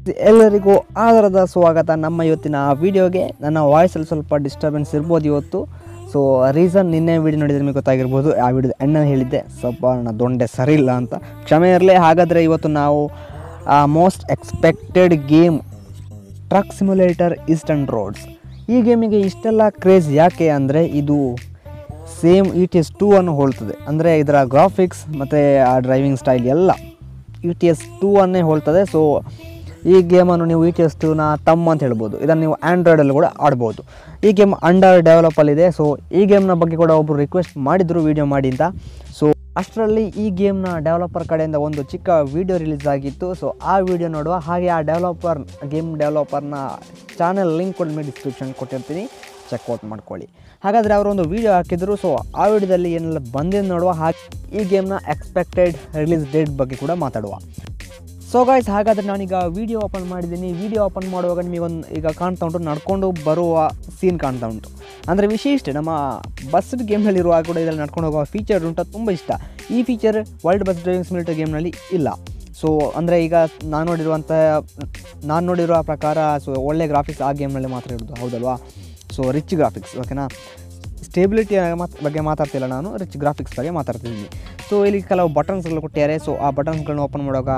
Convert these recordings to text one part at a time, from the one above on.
ಎಲ್ಲರಿಗೂ ಆಧಾರದ ಸ್ವಾಗತ ನಮ್ಮ ಇವತ್ತಿನ ವಿಡಿಯೋಗೆ ನನ್ನ ವಾಯ್ಸಲ್ಲಿ ಸ್ವಲ್ಪ ಡಿಸ್ಟರ್ಬೆನ್ಸ್ ಇರ್ಬೋದು ಇವತ್ತು ಸೊ ರೀಸನ್ ನಿನ್ನೆ ವಿಡಿಯೋ ನೋಡಿದ್ರೆ ನಿಮಗೆ ಗೊತ್ತಾಗಿರ್ಬೋದು ಆ ವಿಡಿಯೋದ ಎಣ್ಣೆ ಹೇಳಿದ್ದೆ ಸ್ವಲ್ಪ ನನ್ನ ದೊಂಡೆ ಸರಿ ಇಲ್ಲ ಅಂತ ಕ್ಷಮೆ ಇರಲಿ ಹಾಗಾದರೆ ಇವತ್ತು ನಾವು most expected game truck simulator eastern roads ಈ ಗೇಮಿಗೆ ಇಷ್ಟೆಲ್ಲ ಕ್ರೇಜ್ ಯಾಕೆ ಅಂದರೆ ಇದು same E T S two ಅನ್ನು ಹೋಲ್ತದೆ ಅಂದರೆ ಇದರ ಗ್ರಾಫಿಕ್ಸ್ ಮತ್ತು ಆ ಡ್ರೈವಿಂಗ್ ಸ್ಟೈಲ್ ಎಲ್ಲ ಇ ಟಿ ಎಸ್ ಟೂ ಅನ್ನೇ ಹೋಲ್ತದೆ ಸೊ ಈ ಗೇಮನ್ನು ನೀವು ಇ ಟಿ ಎಸ್ ಟೂನ ತಮ್ಮ ಅಂತ ಹೇಳ್ಬೋದು ಇದನ್ನು ನೀವು ಆ್ಯಂಡ್ರಾಯ್ಡಲ್ಲಿ ಕೂಡ ಆಡ್ಬೋದು ಈ ಗೇಮ್ ಅಂಡರ್ ಡೆವಲಪಲ್ಲಿದೆ ಸೊ ಈ ಗೇಮ್ನ ಬಗ್ಗೆ ಕೂಡ ಒಬ್ಬರು ರಿಕ್ವೆಸ್ಟ್ ಮಾಡಿದರು ವೀಡಿಯೋ ಮಾಡಿ ಅಂತ ಸೊ ಅಷ್ಟರಲ್ಲಿ ಈ ಗೇಮ್ನ ಡೆವಲಪರ್ ಕಡೆಯಿಂದ ಒಂದು ಚಿಕ್ಕ ವಿಡಿಯೋ ರಿಲೀಸ್ ಆಗಿತ್ತು ಸೊ ಆ ವಿಡಿಯೋ ನೋಡುವ ಹಾಗೆ ಆ ಡೆವಲಪರ್ ಗೇಮ್ ಡೆವಲಪರ್ನ ಚಾನಲ್ ಲಿಂಕ್ ಕೂಡ ಮೇಲೆ ಡಿಸ್ಕ್ರಿಪ್ಷನ್ ಕೊಟ್ಟಿರ್ತೀನಿ ಚೆಕ್ಔಟ್ ಮಾಡ್ಕೊಳ್ಳಿ ಹಾಗಾದರೆ ಅವರು ಒಂದು ವಿಡಿಯೋ ಹಾಕಿದ್ರು ಸೊ ಆ ವಿಡಿಯೋದಲ್ಲಿ ಏನೆಲ್ಲ ಬಂದಿದೆ ನೋಡುವ ಹಾಗೆ ಈ ಗೇಮ್ನ ಎಕ್ಸ್ಪೆಕ್ಟೆಡ್ ರಿಲೀಸ್ ಡೇಟ್ ಬಗ್ಗೆ ಕೂಡ ಮಾತಾಡುವ ಸೊ ಗಾಯ್ಸ್ ಹಾಗಾದರೆ ನಾನೀಗ ವಿಡಿಯೋ ಓಪನ್ ಮಾಡಿದ್ದೀನಿ ವಿಡಿಯೋ ಓಪನ್ ಮಾಡುವಾಗ ನಿಮಗೊಂದು ಈಗ ಕಾಣ್ತಾ ಉಂಟು ನಡ್ಕೊಂಡು ಬರುವ ಸೀನ್ ಕಾಣ್ತಾ ಉಂಟು ಅಂದರೆ ವಿಷಯ ಇಷ್ಟೇ ನಮ್ಮ ಬಸ್ ಗೇಮ್ನಲ್ಲಿರುವಾಗ ಕೂಡ ಇದರಲ್ಲಿ ನಡ್ಕೊಂಡು ಹೋಗುವ ಫೀಚರ್ ಉಂಟು ಅದು ತುಂಬ ಇಷ್ಟ ಈ feature world bus driving simulator ಗೇಮ್ನಲ್ಲಿ ಇಲ್ಲ ಸೊ ಅಂದರೆ ಈಗ ನಾನು ನೋಡಿರುವಂಥ ನಾನು ನೋಡಿರುವ ಪ್ರಕಾರ ಸೊ ಒಳ್ಳೆ ಗ್ರಾಫಿಕ್ಸ್ ಆ ಗೇಮ್ನಲ್ಲಿ ಮಾತ್ರ ಇರೋದು ಹೌದಲ್ವಾ ಸೊ ರಿಚ್ ಗ್ರಾಫಿಕ್ಸ್ ಓಕೆನಾ ಸ್ಟೇಬಿಲಿಟಿ ಮಾತ್ ಬಗ್ಗೆ ಮಾತಾಡ್ತಿಲ್ಲ ನಾನು ರಿಚ್ ಗ್ರಾಫಿಕ್ಸ್ ಬಗ್ಗೆ ಮಾತಾಡ್ತಿದ್ದೀನಿ ಸೊ ಇಲ್ಲಿ ಕೆಲವು ಬಟನ್ಸ್ಗಳು ಕೊಟ್ಟಿದ್ದಾರೆ ಸೊ ಆ ಬಟನ್ಸ್ಗಳನ್ನ ಓಪನ್ ಮಾಡುವಾಗ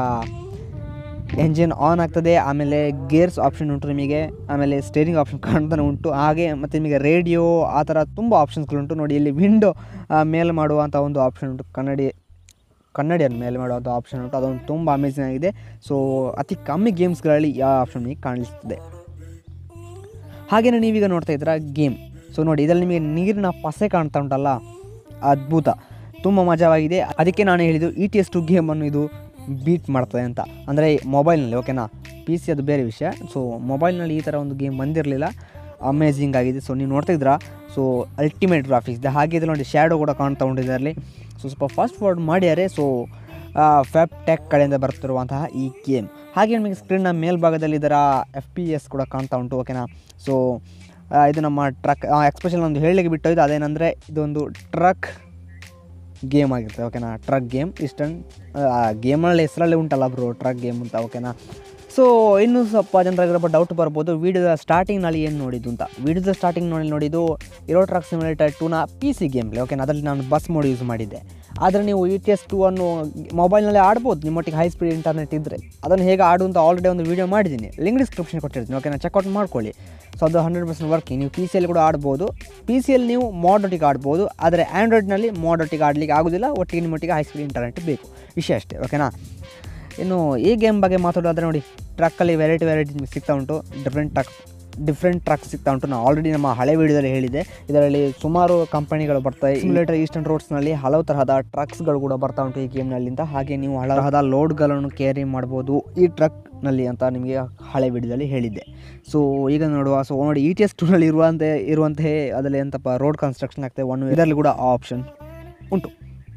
ಎಂಜಿನ್ ಆನ್ ಆಗ್ತದೆ ಆಮೇಲೆ ಗೇರ್ಸ್ ಆಪ್ಷನ್ ಉಂಟು ನಿಮಗೆ ಆಮೇಲೆ ಸ್ಟೇರಿಂಗ್ ಆಪ್ಷನ್ ಕಾಣ್ತಾನೆ ಉಂಟು ಹಾಗೆ ಮತ್ತು ನಿಮಗೆ ರೇಡಿಯೋ ಆ ಥರ ತುಂಬ ಆಪ್ಷನ್ಸ್ಗಳುಂಟು ನೋಡಿ ಇಲ್ಲಿ ವಿಂಡೋ ಮೇಲೆ ಮಾಡುವಂಥ ಒಂದು ಆಪ್ಷನ್ ಉಂಟು ಕನ್ನಡಿ ಕನ್ನಡಿಯನ್ನು ಮೇಲೆ ಮಾಡುವಂಥ ಆಪ್ಷನ್ ಉಂಟು ಅದೊಂದು ತುಂಬ ಅಮೇಝಿಂಗ್ ಆಗಿದೆ ಸೊ ಅತಿ ಕಮ್ಮಿ ಗೇಮ್ಸ್ಗಳಲ್ಲಿ ಆ ಆಪ್ಷನ್ ನಿಮಗೆ ಕಾಣಿಸ್ತದೆ ಹಾಗೆಯೇ ನೀವೀಗ ನೋಡ್ತಾ ಇದ್ದೀರಾ ಗೇಮ್ ಸೊ ನೋಡಿ ಇದರಲ್ಲಿ ನಿಮಗೆ ನೀರಿನ ಪಸೆ ಕಾಣ್ತಾ ಉಂಟಲ್ಲ ಅದ್ಭುತ ತುಂಬ ಮಜವಾಗಿದೆ ಅದಕ್ಕೆ ನಾನು ಹೇಳಿದ್ದು ಇ ಟಿ ಎಸ್ ಟು ಗೇಮನ್ನು ಇದು ಬೀಟ್ ಮಾಡ್ತದೆ ಅಂತ ಅಂದರೆ ಮೊಬೈಲ್ನಲ್ಲಿ ಓಕೆನಾ ಪಿ ಸಿ ಅದು ಬೇರೆ ವಿಷಯ ಸೊ ಮೊಬೈಲ್ನಲ್ಲಿ ಈ ಥರ ಒಂದು ಗೇಮ್ ಬಂದಿರಲಿಲ್ಲ ಅಮೇಝಿಂಗ್ ಆಗಿದೆ ಸೊ ನೀವು ನೋಡ್ತಾ ಇದ್ದೀರಾ ಸೊ ಅಲ್ಟಿಮೇಟ್ ಗ್ರಾಫಿಕ್ಸ್ ಇದೆ ಹಾಗೆ ಇದು ನೋಡಿ ಶ್ಯಾಡೋ ಕೂಡ ಕಾಣ್ತಾ ಉಂಟು ಇದರಲ್ಲಿ ಸೊ ಸ್ವಲ್ಪ ಫಾಸ್ಟ್ ಫಾರ್ವರ್ಡ್ ಮಾಡ್ಯಾರೆ ಸೊ ಫ್ಯಾಪ್ ಟೆಕ್ ಕಡೆಯಿಂದ ಬರ್ತಿರುವಂತಹ ಈ ಗೇಮ್ ಹಾಗೆ ನಿಮಗೆ ಸ್ಕ್ರೀನ್ನ ಮೇಲ್ಭಾಗದಲ್ಲಿ ಇದರ ಎಫ್ ಪಿ ಎಸ್ ಕೂಡ ಕಾಣ್ತಾ ಉಂಟು ಓಕೆನಾ ಸೊ ಇದು ನಮ್ಮ ಟ್ರಕ್ ಎಕ್ಸ್ಪೆಷಲ್ ಒಂದು ಹೇಳಿಕೆ ಬಿಟ್ಟೋಯ್ತು ಅದೇನೆಂದರೆ ಇದೊಂದು ಟ್ರಕ್ ಗೇಮ್ ಆಗಿರ್ತದೆ ಓಕೆನಾ ಟ್ರಕ್ ಗೇಮ್ ಇಷ್ಟನ್ ಗೇಮಲ್ಲಿ ಹೆಸರಲ್ಲಿ ಉಂಟಲ್ಲ ಬ್ರೋ ಟ್ರಕ್ ಗೇಮ್ ಅಂತ ಓಕೆನಾ ಸೊ ಇನ್ನೂ ಸ್ವಲ್ಪ ಜನರಿಗೆ ಸ್ವಲ್ಪ ಡೌಟ್ ಬರ್ಬೋದು ವೀಡಿಯೋದ ಸ್ಟಾರ್ಟಿಂಗ್ನಲ್ಲಿ ಏನು ನೋಡಿದ್ದು ಅಂತ ವೀಡಿಯೋದ ಸ್ಟಾರ್ಟಿಂಗ್ ನೋಡಿ ನೋಡಿದ್ದು ಇರೋ ಟ್ರಕ್ ಸಿಮ್ಯುಲೇಟರ್ ಟೂನ ಪಿ ಸಿ ಗೇಮ್ಲಿ ಓಕೆನಾ ಅದರಲ್ಲಿ ನಾನು ಬಸ್ ಮೋಡ್ ಯೂಸ್ ಮಾಡಿದ್ದೆ ಆದರೆ ನೀವು ಇ ಟಿ ಎಸ್ ಟೂ ಅನ್ನು ಮೊಬೈಲ್ನಲ್ಲಿ ಆಡ್ಬೋದು ನಿಮ್ಮೊಟ್ಟಿಗೆ ಹೈ ಸ್ಪೀಡ್ ಇಂಟರ್ನೆಟ್ ಇದ್ದರೆ ಅದನ್ನು ಹೇಗೆ ಆಡು ಅಂತ ಆಲ್ರೆಡಿ ಒಂದು ವೀಡಿಯೋ ಮಾಡಿದ್ದೀನಿ ಲಿಂಕ್ ಡಿಸ್ಕ್ರಿಪ್ಷನ್ ಕೊಟ್ಟಿರ್ತೀನಿ ಓಕೆನಾ ಚೆಕ್ಔಟ್ ಮಾಡ್ಕೊಳ್ಳಿ ಸೊ ಅದು ಹಂಡ್ರೆಡ್ ಪರ್ಸೆಂಟ್ ವರ್ಕಿಂಗ್ ನೀವು ಪಿ ಸಿಯಲ್ಲಿ ಕೂಡ ಆಡ್ಬೋದು ಪಿ ಸಿಯಲ್ಲಿ ನೀವು ಮೋಡ್ ಒಟ್ಟಿಗೆ ಆಡ್ಬೋದು ಆದರೆ ಆ್ಯಂಡ್ರಾಯ್ಡ್ನಲ್ಲಿ ಮೋಡ್ ಒಟ್ಟಿಗೆ ಆಡಲಿಕ್ಕೆ ಆಗೋದಿಲ್ಲ ಒಟ್ಟಿಗೆ ನಿಮ್ಮೊಟ್ಟಿಗೆ ಹೈ ಸ್ಪೀಡ್ ಇಂಟರ್ನೆಟ್ ಬೇಕು ವಿಷಯ ಅಷ್ಟೇ ಓಕೆನಾ ಇನ್ನು ಈ ಗೇಮ್ ಬಗ್ಗೆ ಮಾತಾಡೋದಾದರೆ ನೋಡಿ ಟ್ರಕ್ಕಲ್ಲಿ ವೆರೈಟಿ ವೆರೈಟಿ ನಿಮಗೆ ಸಿಗ್ತಾ ಉಂಟು ಡಿಫ್ರೆಂಟ್ ಟ್ರಕ್ ಡಿಫ್ರೆಂಟ್ ಟ್ರಕ್ ಸಿಗ್ತಾ ಉಂಟು ನಾನು ಆಲ್ರೆಡಿ ನಮ್ಮ ಹಳೆ ವೀಡಿಯೋದಲ್ಲಿ ಹೇಳಿದೆ ಇದರಲ್ಲಿ ಸುಮಾರು ಕಂಪನಿಗಳು ಬರ್ತವೆ ಸಿಮ್ಯುಲೇಟರ್ ಈಸ್ಟರ್ನ್ ರೋಡ್ಸ್ನಲ್ಲಿ ಹಲವು ತರಹದ ಟ್ರಕ್ಸ್ಗಳು ಕೂಡ ಬರ್ತಾ ಉಂಟು ಈ ಗೇಮ್ನಲ್ಲಿ ಅಂತ ಹಾಗೆ ನೀವು ಹಲವು ತರಹದ ಲೋಡ್ಗಳನ್ನು ಕ್ಯಾರಿ ಮಾಡ್ಬೋದು ಈ ಟ್ರಕ್ನಲ್ಲಿ ಅಂತ ನಿಮಗೆ ಹಳೆ ವಿಡಿಯೋದಲ್ಲಿ ಹೇಳಿದ್ದೆ ಸೊ ಈಗ ನೋಡುವ ಸೊ ನೋಡಿ ಇ ಟಿ ಎಸ್ ಟೂನಲ್ಲಿ ಇರುವಂತೆ ಇರುವಂತೆ ಅದರಲ್ಲಿ ಎಂತಪ್ಪ ರೋಡ್ ಕನ್ಸ್ಟ್ರಕ್ಷನ್ ಆಗ್ತದೆ ಒನ್ ಇದರಲ್ಲಿ ಕೂಡ ಆ ಆಪ್ಷನ್ ಉಂಟು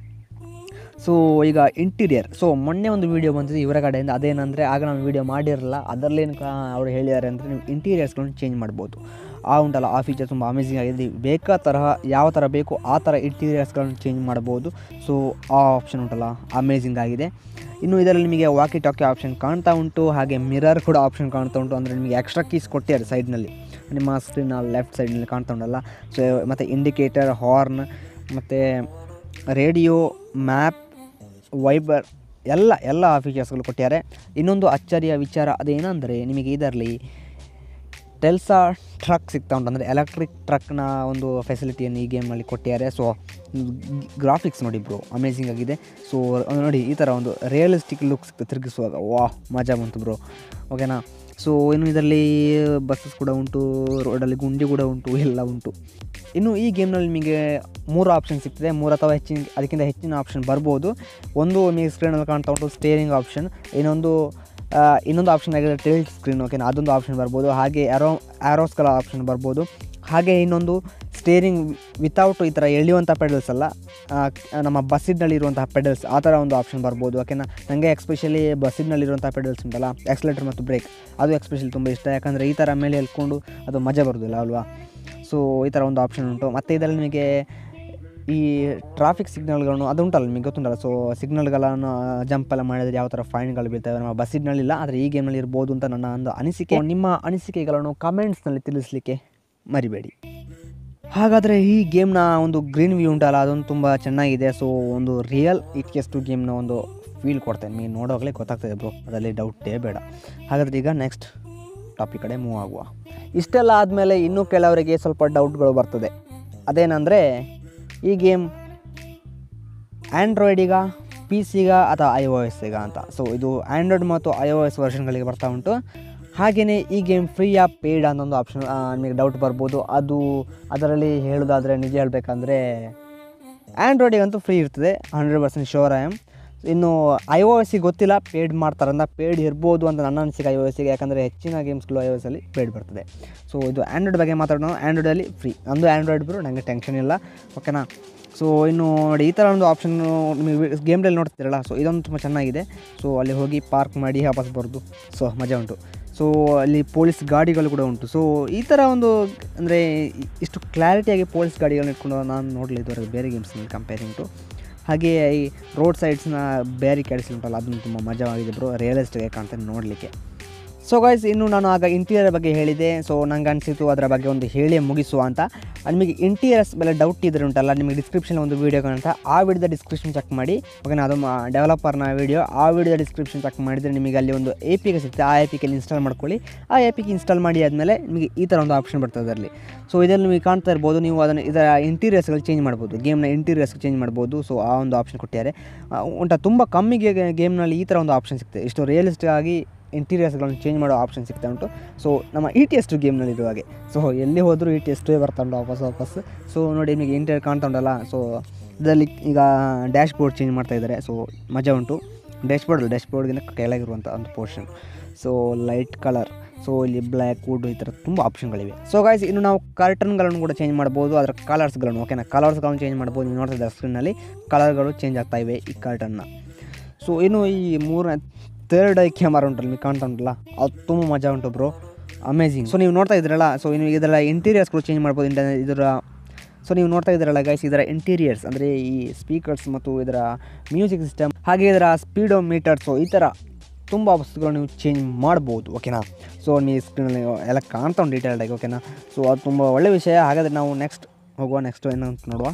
ಸೊ ಈಗ ಇಂಟೀರಿಯರ್ ಸೊ ಮೊನ್ನೆ ಒಂದು ವೀಡಿಯೋ ಬಂದಿದೆ ಇವರ ಕಡೆಯಿಂದ ಅದೇನಂದರೆ ಆಗ ನಾನು ವೀಡಿಯೋ ಮಾಡಿರಲಿಲ್ಲ ಅದರಲ್ಲೇನು ಕಾ ಅವರು ಹೇಳಿದ್ದಾರೆ ಅಂದರೆ ನೀವು ಇಂಟೀರಿಯರ್ಸ್ಗಳನ್ನು ಚೇಂಜ್ ಮಾಡ್ಬೋದು ಆ ಉಂಟಲ್ಲ ಆ ಫೀಚರ್ ತುಂಬ ಅಮೇಝಿಂಗ್ ಆಗಿದೆ ಬೇಕಾದ ತರಹ ಯಾವ ಥರ ಬೇಕು ಆ ಥರ ಇಂಟೀರಿಯರ್ಸ್ಗಳನ್ನು ಚೇಂಜ್ ಮಾಡ್ಬೋದು ಸೊ ಆ ಆಪ್ಷನ್ ಉಂಟಲ್ಲ ಅಮೇಝಿಂಗ್ ಆಗಿದೆ ಇನ್ನು ಇದರಲ್ಲಿ ನಿಮಗೆ ವಾಕಿ ಟಾಕಿ ಆಪ್ಷನ್ ಕಾಣ್ತಾ ಉಂಟು ಹಾಗೆ ಮಿರರ್ ಕೂಡ ಆಪ್ಷನ್ ಕಾಣ್ತಾ ಉಂಟು ಅಂದರೆ ನಿಮಗೆ ಎಕ್ಸ್ಟ್ರಾ ಕೀಸ್ ಕೊಟ್ಟಿದ್ದಾರೆ ಸೈಡ್ನಲ್ಲಿ ನಿಮ್ಮ ಸ್ಕ್ರೀನ್ ಲೆಫ್ಟ್ ಸೈಡ್ನಲ್ಲಿ ಕಾಣ್ತಾ ಉಂಟಲ್ಲ ಸೊ ಮತ್ತು ಇಂಡಿಕೇಟರ್ ಹಾರ್ನ್ ಮತ್ತು ರೇಡಿಯೋ ಮ್ಯಾಪ್ ವೈಬರ್ ಎಲ್ಲ ಎಲ್ಲ ಫೀಚರ್ಸ್ಗಳು ಕೊಟ್ಟಿದ್ದಾರೆ ಇನ್ನೊಂದು ಅಚ್ಚರಿಯ ವಿಚಾರ ಅದೇನೆಂದರೆ ನಿಮಗೆ ಇದರಲ್ಲಿ ಟೆಲ್ಸಾ ಟ್ರಕ್ ಸಿಗ್ತಾ ಉಂಟು ಅಂದರೆ ಎಲೆಕ್ಟ್ರಿಕ್ ಟ್ರಕ್ನ ಒಂದು ಫೆಸಿಲಿಟಿಯನ್ನು ಈ ಗೇಮಲ್ಲಿ ಕೊಟ್ಟಿದ್ದಾರೆ ಸೊ ಗ್ರಾಫಿಕ್ಸ್ ನೋಡಿ ಬ್ರೋ ಅಮೇಝಿಂಗ್ ಆಗಿದೆ ಸೊ ನೋಡಿ ಈ ಥರ ಒಂದು ರಿಯಲಿಸ್ಟಿಕ್ ಲುಕ್ ಸಿಗ್ತದೆ ತಿರುಗಿಸುವಾಗ ವಾಹ್ ಮಜಾ ಬಂತು ಬ್ರೋ ಓಕೆನಾ ಸೊ ಇನ್ನು ಇದರಲ್ಲಿ ಬಸ್ಸಸ್ ಕೂಡ ಉಂಟು ರೋಡಲ್ಲಿ ಗುಂಡಿ ಕೂಡ ಉಂಟು ಎಲ್ಲ ಉಂಟು ಇನ್ನು ಈ ಗೇಮ್ನಲ್ಲಿ ನಿಮಗೆ ಮೂರು ಆಪ್ಷನ್ ಸಿಗ್ತದೆ ಮೂರು ಅಥವಾ ಹೆಚ್ಚಿನ ಅದಕ್ಕಿಂತ ಹೆಚ್ಚಿನ ಆಪ್ಷನ್ ಬರ್ಬೋದು ಒಂದು ನಿಮಗೆ ಸ್ಕ್ರೀನಲ್ಲಿ ಕಾಣ್ತಾ ಉಂಟು ಸ್ಟೇರಿಂಗ್ ಆಪ್ಷನ್ ಇನ್ನೊಂದು ಇನ್ನೊಂದು ಆಪ್ಷನ್ ಆಗಿದೆ ಟಿಲ್ಟ್ ಸ್ಕ್ರೀನ್ ಓಕೆನಾ ಅದೊಂದು ಆಪ್ಷನ್ ಬರ್ಬೋದು ಹಾಗೆ ಆ್ಯರೋ ಆ್ಯರೋಸ್ಗಳ ಆಪ್ಷನ್ ಬರ್ಬೋದು ಹಾಗೆ ಇನ್ನೊಂದು ಸ್ಟೇರಿಂಗ್ ವಿತೌಟ್ ಈ ಥರ ಎಳೆಯುವಂಥ ಪೆಡಲ್ಸ್ ಅಲ್ಲ ನಮ್ಮ ಬಸ್ಸಿನಲ್ಲಿರುವಂತಹ ಪೆಡಲ್ಸ್ ಆ ಥರ ಒಂದು ಆಪ್ಷನ್ ಬರ್ಬೋದು ಓಕೆನಾ ನನಗೆ ಎಕ್ಸ್ಪೆಷಲಿ ಬಸ್ಸಿನಲ್ಲಿರುವಂಥ ಪೆಡಲ್ಸ್ ಉಂಟಲ್ಲ ಆಕ್ಸಿಲೇಟರ್ ಮತ್ತು ಬ್ರೇಕ್ ಅದು ಎಕ್ಸ್ಪೆಷಲಿ ತುಂಬ ಇಷ್ಟ ಯಾಕಂದರೆ ಈ ಥರ ಮೇಲೆ ಎಲ್ಕೊಂಡು ಅದು ಮಜಾ ಬರೋದಿಲ್ಲ ಅಲ್ವಾ ಸೊ ಈ ಥರ ಒಂದು ಆಪ್ಷನ್ ಉಂಟು ಮತ್ತು ಇದರಲ್ಲಿ ನಿಮಗೆ ಈ ಟ್ರಾಫಿಕ್ ಸಿಗ್ನಲ್ಗಳನ್ನು ಅದು ಉಂಟಲ್ಲ ನಿಮಗೆ ಗೊತ್ತುಂಟಲ್ಲ ಸೊ ಸಿಗ್ನಲ್ಗಳನ್ನು ಜಂಪ್ ಎಲ್ಲ ಮಾಡಿದರೆ ಯಾವ ಥರ ಫೈನ್ಗಳು ಬೀಳ್ತವೆ ನಮ್ಮ ಬಸ್ ಸಿಗ್ನಲ್ ಆದರೆ ಈ ಗೇಮ್ನಲ್ಲಿ ಇರ್ಬೋದು ಅಂತ ನನ್ನ ಒಂದು ಅನಿಸಿಕೆ ನಿಮ್ಮ ಅನಿಸಿಕೆಗಳನ್ನು ಕಮೆಂಟ್ಸ್ನಲ್ಲಿ ತಿಳಿಸ್ಲಿಕ್ಕೆ ಮರಿಬೇಡಿ ಹಾಗಾದರೆ ಈ ಗೇಮ್ನ ಒಂದು ಗ್ರೀನ್ ವ್ಯೂ ಉಂಟಲ್ಲ ಅದೊಂದು ತುಂಬ ಚೆನ್ನಾಗಿದೆ ಸೊ ಒಂದು ರಿಯಲ್ ಇಟ್ ಕೆಸ್ ಟು ಗೇಮ್ನ ಒಂದು ಫೀಲ್ ಕೊಡ್ತೇನೆ ನೀವು ನೋಡೋವಾಗಲೇ ಗೊತ್ತಾಗ್ತದೆ ಬ್ರೋ ಅದರಲ್ಲಿ ಡೌಟೇ ಬೇಡ ಹಾಗಾದರೆ ಈಗ ನೆಕ್ಸ್ಟ್ ಟಾಪಿಕ್ ಕಡೆ ಮೂವ್ ಆಗುವ ಇಷ್ಟೆಲ್ಲ ಆದಮೇಲೆ ಇನ್ನೂ ಕೆಲವರಿಗೆ ಸ್ವಲ್ಪ ಡೌಟ್ಗಳು ಬರ್ತದೆ ಅದೇನೆಂದರೆ ಈ ಗೇಮ್ ಆ್ಯಂಡ್ರಾಯ್ಡಿಗ ಪಿ ಸಿಗ ಅಥವಾ ಐ ಒ ಎಸ್ಸಿಗ ಅಂತ ಸೊ ಇದು ಆ್ಯಂಡ್ರಾಯ್ಡ್ ಮತ್ತು ಐ ಒ ಎಸ್ ವರ್ಷನ್ಗಳಿಗೆ ಬರ್ತಾ ಉಂಟು ಹಾಗೆಯೇ ಈ ಗೇಮ್ ಫ್ರೀಯಾ ಪೇಯ್ಡ್ ಅನ್ನೋ ಒಂದು ಆಪ್ಷನ್ ನಿಮಗೆ ಡೌಟ್ ಬರ್ಬೋದು ಅದು ಅದರಲ್ಲಿ ಹೇಳೋದಾದರೆ ನಿಜ ಹೇಳಬೇಕಂದ್ರೆ ಆ್ಯಂಡ್ರಾಯ್ಡಿಗಂತೂ ಫ್ರೀ ಇರ್ತದೆ hundred percent sure I am ಇನ್ನು ಐ ಒ ಎಸ್ಸಿಗೆ ಗೊತ್ತಿಲ್ಲ ಪೇಯ್ಡ್ ಮಾಡ್ತಾರಂತ ಪೇಯ್ಡ್ ಇರ್ಬೋದು ಅಂತ ನನ್ನ ಅನಿಸಿಕೆ ಐ ಒ ಎಸ್ಸಿಗೆ ಯಾಕಂದರೆ ಹೆಚ್ಚಿನ ಗೇಮ್ಸ್ಗಳು ಐ ಒ ಎಸ್ಸಲ್ಲಿ ಪೇಯ್ಡ್ ಬರ್ತದೆ ಸೊ ಇದು ಆ್ಯಂಡ್ರಾಯ್ಡ್ ಬಗ್ಗೆ ಮಾತಾಡೋಣ ಆ್ಯಂಡ್ರಾಯ್ಡಲ್ಲಿ ಫ್ರೀ ನಂದು ಆ್ಯಂಡ್ರಾಯ್ಡ್ ಬರೋ ನನಗೆ ಟೆನ್ಷನ್ ಇಲ್ಲ ಓಕೆನಾ ಸೊ ಇನ್ನು ನೋಡಿ ಈ ಥರ ಒಂದು ಆಪ್ಷನ್ನು ನಿಮಗೆ ಗೇಮ್ನಲ್ಲಿ ನೋಡ್ತಿರಲ್ಲ ಸೊ ಇದೊಂದು ತುಂಬ ಚೆನ್ನಾಗಿದೆ ಸೊ ಅಲ್ಲಿ ಹೋಗಿ ಪಾರ್ಕ್ ಮಾಡಿ ವಾಪಸ್ ಬರೋದು ಸೊ ಮಜಾ ಉಂಟು ಸೊ ಅಲ್ಲಿ ಪೊಲೀಸ್ ಗಾಡಿಗಳು ಕೂಡ ಉಂಟು ಸೊ ಈ ಥರ ಒಂದು ಅಂದರೆ ಇಷ್ಟು ಕ್ಲಾರಿಟಿಯಾಗಿ ಪೊಲೀಸ್ ಗಾಡಿಗಳನ್ನ ಇಟ್ಕೊಂಡು ನಾನು ನೋಡಲಿ ಇದುವರೆಗೆ ಬೇರೆ ಗೇಮ್ಸ್ನಲ್ಲಿ ಕಂಪೇರಿಂಗ್ ಟು ಹಾಗೆ ಈ ರೋಡ್ ಸೈಡ್ಸ್ನ ಬ್ಯಾರಿಕೇಡ್ಸ್ ಉಂಟಲ್ಲ ಅದನ್ನು ತುಂಬ ಮಜವಾಗಿದೆ ಬ್ರೋ ರಿಯಲಿಸ್ಟಿಕ್ ಕಾಣ್ತದೆ ನೋಡಲಿಕ್ಕೆ ಸೊ ಗೈಸ್ ಇನ್ನು ನಾನು ಆಗ ಇಂಟೀರಿಯರ್ ಬಗ್ಗೆ ಹೇಳಿದೆ ಸೊ ನಂಗೆ ಅನಿಸಿತು ಅದರ ಬಗ್ಗೆ ಒಂದು ಹೇಳಿ ಮುಗಿಸುವ ಅಂತ ನಿಮಗೆ ಇಂಟೀರಿಯರ್ಸ್ ಮೇಲೆ ಡೌಟ್ ಇದ್ರೆ ಉಂಟಲ್ಲ ನಿಮಗೆ ಡಿಸ್ಕ್ರಿಪ್ಷನ್ ಒಂದು ವೀಡಿಯೋ ಕಾಣುತ್ತೆ ಆ ವಿಡಿಯೋದ ಡಿಸ್ಕ್ರಿಪ್ಷನ್ ಚೆಕ್ ಮಾಡಿ ಓಕೆನಾ ಅದು ಡೆವಲಪರ್ನ ವೀಡಿಯೋ ಆ ವಿಡಿಯೋದ ಡಿಸ್ಕ್ರಿಪ್ಷನ್ ಚೆಕ್ ಮಾಡಿದರೆ ನಿಮಗೆ ಅಲ್ಲಿ ಒಂದು ಎ ಪಿಗೆ ಸಿಗುತ್ತೆ ಆ ಎ ಪಿಗೆ ಇನ್ಸ್ಟಾಲ್ ಮಾಡ್ಕೊಳ್ಳಿ ಆ ಎ ಪಿಗೆ ಇನ್ಸ್ಟಾಲ್ ಮಾಡಿ ಆದಮೇಲೆ ನಿಮಗೆ ಈ ಥರ ಒಂದು ಆಪ್ಷನ್ ಬರ್ತದೆ ಅದರಲ್ಲಿ ಸೊ ಇದರಲ್ಲಿ ನಿಮಗೆ ಕಾಣ್ತಾ ಇರ್ಬೋದು ನೀವು ಅದನ್ನು ಇದರ ಇಂಟೀರಿಯರ್ಸ್ಗಳು ಚೇಂಜ್ ಮಾಡ್ಬೋದು ಗೇಮ್ನ ಇಂಟೀರಿಯರ್ಸ್ ಚೇಂಜ್ ಮಾಡ್ಬೋದು ಸೊ ಆ ಒಂದು ಆಪ್ಷನ್ ಕೊಟ್ಟಿದ್ದಾರೆ ಆ, ಉಂಟಾ ತುಂಬ ಕಮ್ಮಿಗೆ ಗೇಮ್ನಲ್ಲಿ ಈ ಥರ ಒಂದು ಆಪ್ಷನ್ ಸಿಗ್ತದೆ ಇಷ್ಟು ರಿಯಲಿಸ್ಟಿಕ್ ಆಗಿ ಇಂಟೀರಿಯರ್ಸ್ಗಳನ್ನು ಚೇಂಜ್ ಮಾಡೋ ಆಪ್ಷನ್ ಸಿಗ್ತಾ ಉಂಟು ಸೊ ನಮ್ಮ ಇ ಟಿ ಎಸ್ ಟು ಗೇಮ್ನಲ್ಲಿ ಇರುವ ಹಾಗೆ ಸೊ ಎಲ್ಲಿ ಹೋದರೂ ಇ ಟಿ ಎಸ್ ಟು ಬರ್ತಾ ಉಂಟು ವಾಪಸ್ ವಾಪಸ್ ಸೊ ನೋಡಿ ನಿಮಗೆ ಇಂಟೀರಿಯರ್ ಕಾಣ್ತಾ ಉಂಟಲ್ಲ ಸೊ ಇದರಲ್ಲಿ ಈಗ ಡ್ಯಾಶ್ ಬೋರ್ಡ್ ಚೇಂಜ್ ಮಾಡ್ತಾ ಇದ್ದಾರೆ ಸೊ ಮಜಾ ಉಂಟು ಡ್ಯಾಶ್ ಬೋರ್ಡ್ ಡ್ಯಾಶ್ ಬೋರ್ಡ್ಗಿಂತ ಕೆಳಗಿರುವಂಥ ಒಂದು portion so light colour so ಇಲ್ಲಿ ಬ್ಲ್ಯಾಕ್ ವುಡ್ ಈ ಥರ ತುಂಬ ಆಪ್ಷನ್ಗಳಿವೆ ಸೊ ಗಾಯ್ಸ್ ಇನ್ನು ನಾವು ಕರ್ಟನ್ಗಳನ್ನು ಕೂಡ ಚೇಂಜ್ ಮಾಡ್ಬೋದು ಅದರ ಕಲರ್ಸ್ಗಳನ್ನು ಓಕೆನಾ ಕಲರ್ಸ್ಗಳನ್ನು ಚೇಂಜ್ ಮಾಡ್ಬೋದು ನೀವು ನೋಡ್ತಾ ಇದ್ದಾರೆ ಸ್ಕ್ರೀನಲ್ಲಿ ಕಲರ್ಗಳು ಚೇಂಜ್ ಆಗ್ತಾ ಇವೆ ಈ ಕರ್ಟನ್ನ ಸೊ ಇನ್ನು ಈ ಮೂರನೇ ಥರ್ಡ್ ಐ ಕ್ಯಾಮರಾ ಉಂಟಲ್ಲ ನಿಮಗೆ ಕಾಣ್ತಾ ಉಂಟಲ್ಲ ಅದು ತುಂಬ ಮಜಾ ಉಂಟು ಬ್ರೋ ಅಮೇಝಿಂಗ್ ಸೊ ನೀವು ನೋಡ್ತಾ ಇದ್ರಲ್ಲ ಸೊ ನೀವು ಇದರ ಇಂಟೀರಿಯರ್ಸ್ಗಳು ಚೇಂಜ್ ಮಾಡ್ಬೋದು ಇಂಟ ಇದರ ಸೊ ನೀವು ನೋಡ್ತಾ ಇದ್ದೀರಲ್ಲ ಗೈಸ್ ಇದರ ಇಂಟೀರಿಯರ್ಸ್ ಅಂದರೆ ಈ ಸ್ಪೀಕರ್ಸ್ ಮತ್ತು ಇದರ ಮ್ಯೂಸಿಕ್ ಸಿಸ್ಟಮ್ ಹಾಗೆ ಇದರ ಸ್ಪೀಡೋ ಮೀಟರ್ಸು ಈ ಥರ ತುಂಬ ವಸ್ತುಗಳು ನೀವು ಚೇಂಜ್ ಮಾಡ್ಬೋದು ಓಕೆನಾ ಸೊ ನೀವು ಸ್ಕ್ರೀನಲ್ಲಿ ಎಲ್ಲ ಕಾಣ್ತಾ ಉಂಟು ಡೀಟೇಲ್ಡಾಗಿ ಓಕೆನಾ ಸೊ ಅದು ತುಂಬ ಒಳ್ಳೆ ವಿಷಯ ಹಾಗಾದರೆ ನಾವು ನೆಕ್ಸ್ಟ್ ಹೋಗುವ ನೆಕ್ಸ್ಟ್ ಏನಂತ ನೋಡುವ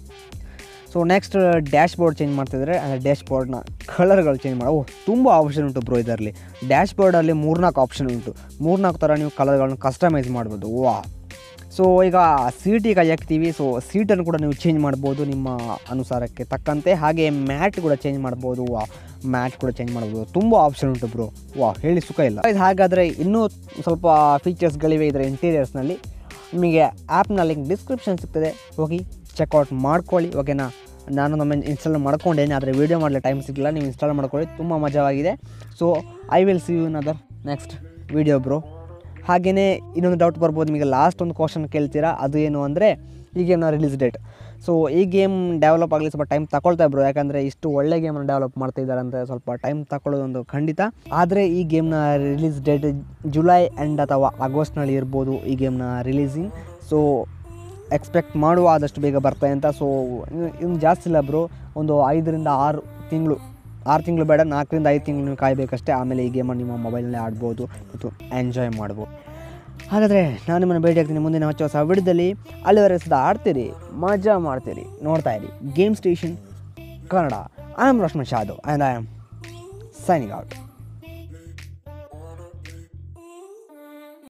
so next dashboard change ಮಾಡ್ತಿದ್ರೆ ಅಂದರೆ ಡ್ಯಾಶ್ ಬೋರ್ಡ್ನ ಕಲರ್ಗಳು ಚೇಂಜ್ ಮಾಡಿ ಓ ತುಂಬ ಆಪ್ಷನ್ ಉಂಟು ಬ್ರೋ ಇದರಲ್ಲಿ ಡ್ಯಾಶ್ ಬೋರ್ಡಲ್ಲಿ ಮೂರ್ನಾಲ್ಕು ಆಪ್ಷನ್ ಉಂಟು ಮೂರ್ನಾಲ್ಕು ಥರ ನೀವು ಕಲರ್ಗಳನ್ನ ಕಸ್ಟಮೈಸ್ ಮಾಡ್ಬೋದು ವಾ ಸೊ ಈಗ ಸೀಟಿಗೆ ಕೈ ಹಾಕ್ತೀವಿ ಸೊ ಸೀಟನ್ನು ಕೂಡ ನೀವು ಚೇಂಜ್ ಮಾಡ್ಬೋದು ನಿಮ್ಮ ಅನುಸಾರಕ್ಕೆ ತಕ್ಕಂತೆ ಹಾಗೆ ಮ್ಯಾಟ್ ಕೂಡ ಚೇಂಜ್ ಮಾಡ್ಬೋದು ವಾ ಮ್ಯಾಟ್ ಕೂಡ ಚೇಂಜ್ ಮಾಡ್ಬೋದು ತುಂಬ ಆಪ್ಷನ್ ಉಂಟು ಬ್ರೋ ವಾ ಹೇಳಿ ಸುಖ ಇಲ್ಲ ಇದು ಹಾಗಾದರೆ ಇನ್ನೂ ಸ್ವಲ್ಪ ಫೀಚರ್ಸ್ಗಳಿವೆ ಇದರ ಇಂಟೀರಿಯರ್ಸ್ನಲ್ಲಿ ನಿಮಗೆ ಆ್ಯಪ್ನ ಲಿಂಕ್ ಡಿಸ್ಕ್ರಿಪ್ಷನ್ ಸಿಗ್ತದೆ ಹೋಗಿ ಚೆಕ್ಔಟ್ ಮಾಡ್ಕೊಳ್ಳಿ ಓಕೆನಾ ನಾನು ನಮ್ಮ ಇನ್ಸ್ಟಾಲ್ ಮಾಡ್ಕೊಂಡೇನೆ ಆದರೆ ವೀಡಿಯೋ ಮಾಡಲು ಟೈಮ್ ಸಿಗಲಿಲ್ಲ ನೀವು ಇನ್ಸ್ಟಾಲ್ ಮಾಡ್ಕೊಳ್ಳಿ ತುಂಬ ಮಜವಾಗಿದೆ so I will see you in other next video bro ಹಾಗೆಯೇ ಇನ್ನೊಂದು ಡೌಟ್ ಬರ್ಬೋದು ನಿಮಗೆ ಲಾಸ್ಟ್ ಒಂದು ಕ್ವಶನ್ ಕೇಳ್ತೀರಾ ಅದು ಏನು ಅಂದರೆ ಈ ಗೇಮ್ನ ರಿಲೀಸ್ ಡೇಟ್ ಸೊ ಈ ಗೇಮ್ ಡೆವಲಪ್ ಆಗಲಿ ಸ್ವಲ್ಪ ಟೈಮ್ ತಗೊಳ್ತಾ ಇಬ್ರು ಯಾಕಂದರೆ ಇಷ್ಟು ಒಳ್ಳೆ ಗೇಮನ್ನು ಡೆವಲಪ್ ಮಾಡ್ತಾ ಇದ್ದಾರೆ ಅಂತ ಸ್ವಲ್ಪ ಟೈಮ್ ತಗೊಳ್ಳೋದೊಂದು ಖಂಡಿತ ಆದರೆ ಈ ಗೇಮ್ನ ರಿಲೀಸ್ ಡೇಟ್ ಜುಲೈ ಎಂಡ್ ಅಥವಾ ಆಗಸ್ಟ್ನಲ್ಲಿ ಇರ್ಬೋದು ಈ ಗೇಮ್ನ ರಿಲೀಸಿಂಗ್ ಸೊ ಎಕ್ಸ್ಪೆಕ್ಟ್ ಮಾಡುವ ಆದಷ್ಟು ಬೇಗ ಬರ್ತಾರೆ ಅಂತ ಸೊ ಇನ್ನು ಜಾಸ್ತಿ ಇಲ್ಲ ಬ್ರೋ ಒಂದು ಐದರಿಂದ ಆರು ತಿಂಗಳು ಆರು ತಿಂಗಳು ಬೇಡ ನಾಲ್ಕರಿಂದ ಐದು ತಿಂಗಳು ನೀವು ಕಾಯಬೇಕಷ್ಟೇ ಆಮೇಲೆ ಈ ಗೇಮನ್ನು ನಿಮ್ಮ ಮೊಬೈಲಲ್ಲಿ ಆಡ್ಬೋದು ಮತ್ತು ಎಂಜಾಯ್ ಮಾಡ್ಬೋದು ಹಾಗಾದರೆ ನಾನು ನಿಮ್ಮನ್ನು ಭೇಟಿ ಆಗ್ತೀನಿ ಮುಂದಿನ ಹೊಚ್ಚ ಹೊಸ ವಿಡಿಯೋದಲ್ಲಿ ಅಲ್ಲಿವರೆಗೆ ಸದಾ ಆಡ್ತೀರಿ ಮಜಾ ಮಾಡ್ತೀರಿ ನೋಡ್ತಾ ಇರಿ game station Kannada I am Rashman Shadu and I am signing out